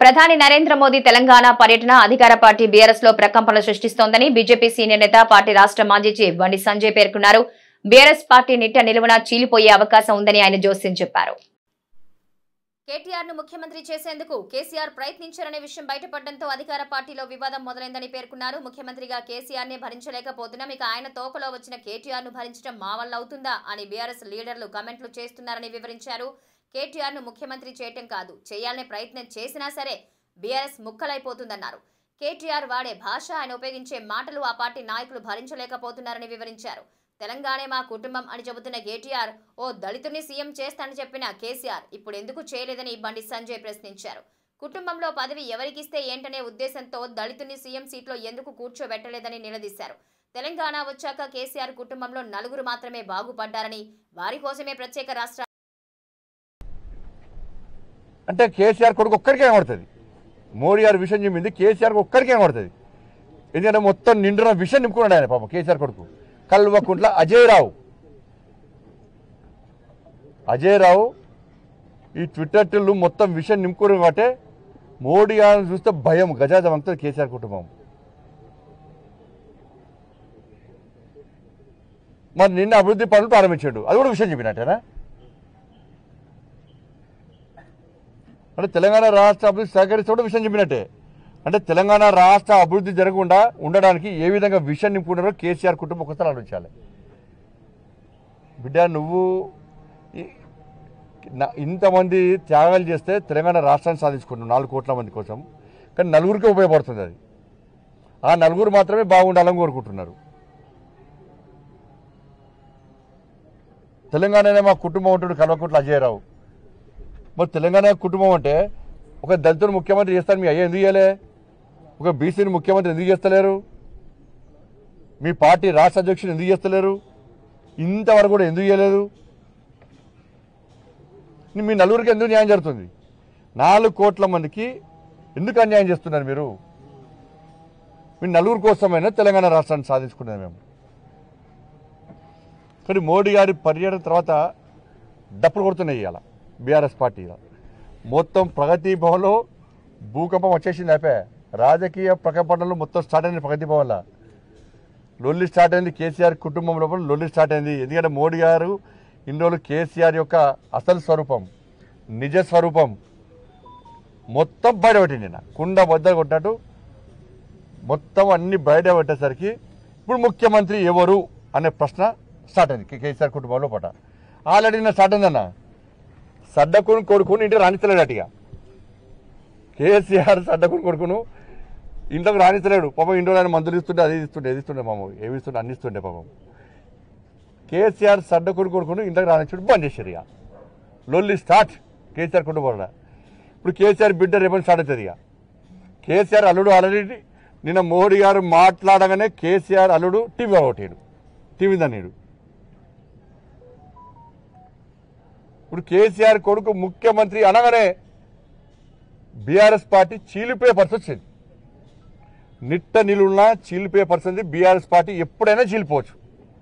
ప్రధాని నరేంద్ర మోదీ తెలంగాణ పర్యటన అధికార పార్టీ బీఆర్ఎస్ లో ప్రకంపనలు సృష్టిస్తోందని బీజేపీ సీనియర్ నేత పార్టీ రాష్ట్ర మాజీ చీఫ్ బండి సంజయ్ పేర్కొన్నారు బీఆర్ఎస్ పార్టీ నిట్ట నిలువున చీలిపోయే అవకాశం ఉందని ఆయన జోస్యం చెప్పారు కేటీఆర్ ను ముఖ్యమంత్రి చేసేందుకు కేసీఆర్ ప్రయత్నించారనే విషయం బయటపడడంతో అధికార పార్టీలో వివాదం మొదలైందని పేర్కొన్నారు ముఖ్యమంత్రిగా కేసీఆర్ ని భరించలేకపోతున్నాం ఇక ఆయన తోకలో వచ్చిన కేటీఆర్ ను భరించడం మా వల్ల అవుతుందా అని బీఆర్ఎస్ లీడర్లు కమెంట్లు చేస్తున్నారని వివరించారు కేటీఆర్ ను ముఖ్యమంత్రి చేయటం కాదు చేయాలనే ప్రయత్నం చేసినా సరే బీఆర్ఎస్ ముక్కలైపోతుందన్నారు కేటీఆర్ వాడే భాష ఆయన ఉపయోగించే మాటలు ఆ పార్టీ నాయకులు భరించలేకపోతున్నారని వివరించారు తెలంగాణే మా కుటుంబం అని చెబుతున్న కేటీఆర్ ఓ దళితుని సీఎం చేస్తానని చెప్పిన కేసీఆర్ ఇప్పుడు ఎందుకు చేయలేదని బండి సంజయ్ ప్రశ్నించారు కుటుంబంలో పదవి ఎవరికిస్తే ఏంటనే ఉద్దేశంతో దళితుని సీఎం సీట్లో ఎందుకు కూర్చోబెట్టలేదని నిలదీశారు తెలంగాణ వచ్చాక కేసీఆర్ కుటుంబంలో నలుగురు మాత్రమే బాగుపడ్డారని వారి కోసమే ప్రత్యేక రాష్ట్ర అంటే కేసీఆర్ కొడుకు ఒక్కరికే కనబడుతుంది మోడీ గారి విషయం చెప్పింది కేసీఆర్ ఒక్కరికే కనబడుతుంది ఎందుకంటే మొత్తం నిండున విషయం నింపుకున్నాడు ఆయన పాపం కేసీఆర్ కొడుకు కల్వకుంట్ల అజయ్ రావు అజయ్ రావు ఈ ట్విట్టర్ టిల్లు మొత్తం విషయం నింపుకుని కాబట్టి మోడీ గారిని చూస్తే భయం గజాజం అంతా కేసీఆర్ కుటుంబం మరి నిన్న అభివృద్ధి పనులు ప్రారంభించాడు అది కూడా విషయం చెప్పినట్టేనా అంటే తెలంగాణ రాష్ట్ర అభివృద్ధి సహకరిస్తే కూడా విషయం చెప్పినట్టే అంటే తెలంగాణ రాష్ట్ర అభివృద్ధి జరగకుండా ఉండడానికి ఏ విధంగా విషయం నింపుకున్నారో కేసీఆర్ కుటుంబం ఒకసారి ఆలోచించాలి బిడ్డ నువ్వు ఈ- నా- ఇంతమంది త్యాగాలు చేస్తే తెలంగాణ రాష్ట్రాన్ని సాధించుకుంటున్నావు నాలుగు కోట్ల మంది కోసం కానీ నలుగురికి ఉపయోగపడుతుంది అది ఆ నలుగురు మాత్రమే బాగుండాలని కోరుకుంటున్నారు తెలంగాణనే మా కుటుంబం ఉంటుంది కల్వకుంట్ల అజయరావు మరి తెలంగాణ కుటుంబం అంటే ఒక దళితుడు ముఖ్యమంత్రి చేస్తారు మీ అయ్యా ఎందుకు చేయలే ఒక బీసీని ముఖ్యమంత్రి ఎందుకు చేస్తలేరు మీ పార్టీ రాష్ట్ర అధ్యక్షుడు ఎందుకు చేస్తలేరు ఇంతవరకు కూడా ఎందుకు చేయలేదు మీ నలుగురికి ఎందుకు న్యాయం జరుగుతుంది నాలుగు కోట్ల మందికి ఎందుకు అన్యాయం చేస్తున్నారు మీరు మీ నలుగురు కోసమైనా తెలంగాణ రాష్ట్రాన్ని సాధించుకున్నాం మేము కానీ మోడీ గారి పర్యటన తర్వాత డప్పులు కొడుతున్నాయి ఇవాళ బీఆర్ఎస్ పార్టీ మొత్తం ప్రగతి భవన్లో భూకంపం వచ్చేసింది అయిపోయా రాజకీయ ప్రకంపనలు మొత్తం స్టార్ట్ అయింది ప్రగతి భవన్లో లొల్లి స్టార్ట్ అయింది కేసీఆర్ కుటుంబం లోపల లొల్లి స్టార్ట్ అయింది ఎందుకంటే మోడీ గారు ఇన్ని రోజులు కేసీఆర్ యొక్క అసలు స్వరూపం నిజ స్వరూపం మొత్తం బయటపెట్టింది నిన్న కుండ బద్ద కొట్టినట్టు మొత్తం అన్ని బయట పెట్టేసరికి ఇప్పుడు ముఖ్యమంత్రి ఎవరు అనే ప్రశ్న స్టార్ట్ అయింది కే- కేసీఆర్ కుటుంబంలో పట ఆల్రెడీ నా స్టార్ట్ అయిందన్న సడ్డకుని కొడుకుని ఇంటికి రాణిస్తలేడు అటుగా కేసీఆర్ సడ్డకుని కొడుకును ఇంట్లోకి రాణిస్తలేడు పాపం ఇంట్లో ఆయన మందులు ఇస్తుండే అది ఇస్తుండే ఇది ఇస్తుండే పాపం ఏమి ఇస్తుండే అన్ని ఇస్తుండే పాపం కేసీఆర్ సడ్డకుని కొడుకును ఇంట్లోకి రాణించుడు బంద్ చేశారు ఇక లొల్లి స్టార్ట్ కేసీఆర్ కుటుంబంలో ఇప్పుడు కేసీఆర్ బిడ్డ రేపటి స్టార్ట్ అవుతుంది ఇక కేసీఆర్ అల్లుడు ఆల్రెడీ నిన్న మోడీ గారు మాట్లాడగానే కేసీఆర్ అల్లుడు టీవీ ఒకటాడు టీవీ దన్నీడు ఇప్పుడు కేసీఆర్ కొడుకు ముఖ్యమంత్రి అనగానే బీఆర్ఎస్ పార్టీ చీలిపోయే పరిస్థితి వచ్చింది నిట్ట నిలున్న చీలిపోయే పరిస్థితి బీఆర్ఎస్ పార్టీ ఎప్పుడైనా చీలిపోవచ్చు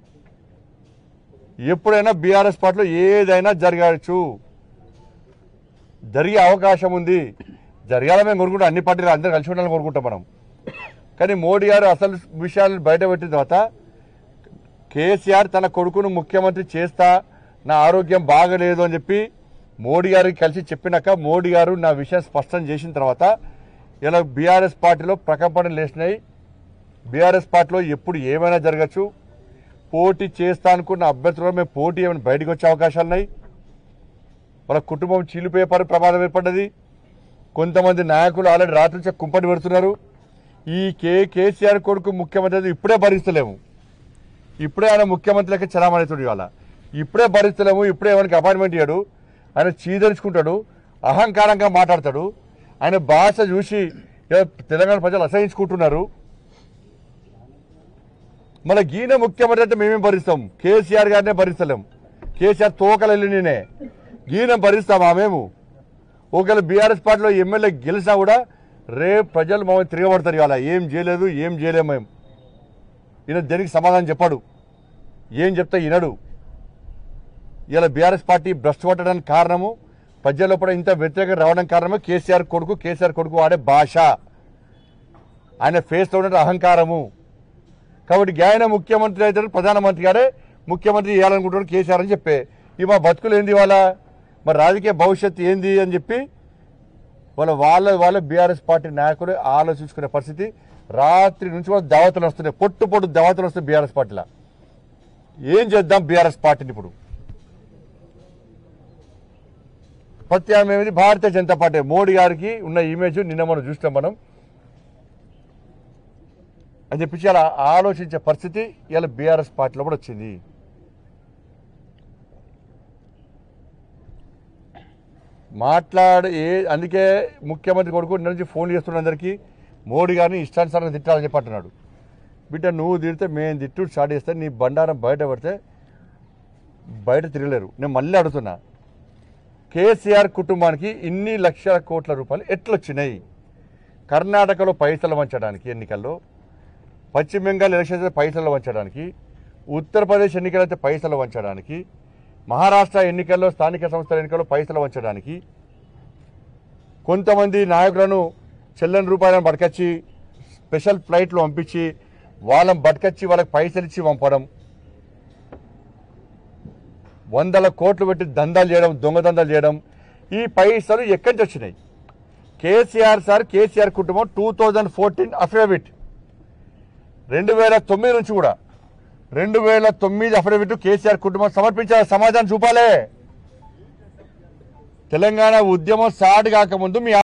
ఎప్పుడైనా బీఆర్ఎస్ పార్టీలో ఏదైనా జరగచ్చు జరిగే అవకాశం ఉంది జరగాలని మేము కోరుకుంటాం అన్ని పార్టీలు అందరూ కలిసి ఉండాలని కోరుకుంటాం మనం కానీ మోడీ గారు అసలు విషయాలను బయటపెట్టిన తర్వాత కేసీఆర్ తన కొడుకును ముఖ్యమంత్రి చేస్తా నా ఆరోగ్యం బాగలేదు అని చెప్పి మోడీ గారికి కలిసి చెప్పినాక మోడీ గారు నా విషయం స్పష్టం చేసిన తర్వాత ఇలా బీఆర్ఎస్ పార్టీలో ప్రకంపనలు లేచినాయి బీఆర్ఎస్ పార్టీలో ఎప్పుడు ఏమైనా జరగచ్చు పోటీ చేస్తా అనుకున్న అభ్యర్థులు మేము పోటీ ఏమైనా బయటకు వచ్చే అవకాశాలు ఉన్నాయి వాళ్ళ కుటుంబం చీలిపోయే పరి ప్రమాదం ఏర్పడ్డది కొంతమంది నాయకులు ఆల్రెడీ రాత్రి నుంచి కుంపటి పెడుతున్నారు ఈ కే కేసీఆర్ కొడుకు ముఖ్యమంత్రి ఇప్పుడే భరిస్తలేము ఇప్పుడే ఆయన ముఖ్యమంత్రికి చలామణితుడు ఇవాళ ఇప్పుడే భరిస్తలేము ఇప్పుడే ఎవరికి అపాయింట్మెంట్ ఇయ్యాడు ఆయన చీదరించుకుంటాడు అహంకారంగా మాట్లాడతాడు ఆయన భాష చూసి ఏదో తెలంగాణ ప్రజలు అసహించుకుంటున్నారు మన గీన ముఖ్యమంత్రి అంటే మేమేం భరిస్తాం కేసీఆర్ గారినే భరిస్తలేం కేసీఆర్ తోకలెల్లి నేనే గీన భరిస్తామా మేము ఒకవేళ బీఆర్ఎస్ పార్టీలో ఎమ్మెల్యే గెలిచినా కూడా రేపు ప్రజలు మమ్మల్ని తిరగబడతారు ఇవాళ ఏం చేయలేదు ఏం చేయలేము మేము ఈయన దేనికి సమాధానం చెప్పాడు ఏం చెప్తే వినడు ఇలా బీఆర్ఎస్ పార్టీ భ్రష్టు పట్టడానికి కారణము ప్రజల్లో కూడా ఇంత వ్యతిరేకత రావడం కారణమే కేసీఆర్ కొడుకు కేసీఆర్ కొడుకు వాడే భాష ఆయన ఫేస్లో ఉన్న అహంకారము కాబట్టి ఆయన ముఖ్యమంత్రి అయితే ప్రధానమంత్రి గారే ముఖ్యమంత్రి చేయాలనుకుంటున్నాడు కేసీఆర్ అని చెప్పే ఈ మా బతుకులు ఏంది వాళ్ళ మరి రాజకీయ భవిష్యత్తు ఏంది అని చెప్పి వాళ్ళ వాళ్ళ వాళ్ళ బీఆర్ఎస్ పార్టీ నాయకులు ఆలోచించుకునే పరిస్థితి రాత్రి నుంచి కూడా దావతలు వస్తున్నాయి పొట్టు పొట్టు దావతలు వస్తున్నాయి బీఆర్ఎస్ పార్టీలో ఏం చేద్దాం బీఆర్ఎస్ పార్టీని ఇప్పుడు ప్రత్యామ్నాయం భారతీయ జనతా పార్టీ మోడీ గారికి ఉన్న ఇమేజ్ నిన్న మనం చూస్తాం మనం అని చెప్పి అలా ఆలోచించే పరిస్థితి ఇలా బీఆర్ఎస్ పార్టీలో కూడా వచ్చింది మాట్లాడే ఏ అందుకే ముఖ్యమంత్రి కొడుకు నిన్న నుంచి ఫోన్ చేస్తున్న అందరికీ మోడీ గారిని ఇష్టానుసారంగా తిట్టాలని చెప్పి అంటున్నాడు బిడ్డ నువ్వు తిడితే మేము తిట్టుడు స్టార్ట్ చేస్తే నీ బండారం బయట పడితే బయట తిరగలేరు నేను మళ్ళీ అడుగుతున్నా కేసీఆర్ కుటుంబానికి ఇన్ని లక్షల కోట్ల రూపాయలు ఎట్లొచ్చినాయి కర్ణాటకలో పైసలు వంచడానికి ఎన్నికల్లో పశ్చిమ బెంగాల్ ఎలక్షన్స్ అయితే పైసలు వంచడానికి ఉత్తరప్రదేశ్ ఎన్నికలైతే పైసలు వంచడానికి మహారాష్ట్ర ఎన్నికల్లో స్థానిక సంస్థల ఎన్నికల్లో పైసలు వంచడానికి కొంతమంది నాయకులను చెల్లని రూపాయలను పట్టుకొచ్చి స్పెషల్ ఫ్లైట్లు పంపించి వాళ్ళని పట్టుకొచ్చి వాళ్ళకి పైసలు ఇచ్చి పంపడం వందల కోట్లు పెట్టి దందాలు చేయడం దొంగ దందాలు చేయడం ఈ పైసలు ఎక్కడి నుంచి వచ్చినాయి కేసీఆర్ సార్ కేసీఆర్ కుటుంబం టూ థౌజండ్ ఫోర్టీన్ అఫిడవిట్ రెండు వేల తొమ్మిది నుంచి కూడా రెండు వేల తొమ్మిది అఫిడవిట్ కేసీఆర్ కుటుంబం సమర్పించాలి సమాధానం చూపాలే తెలంగాణ ఉద్యమం స్టార్ట్ కాకముందు మీ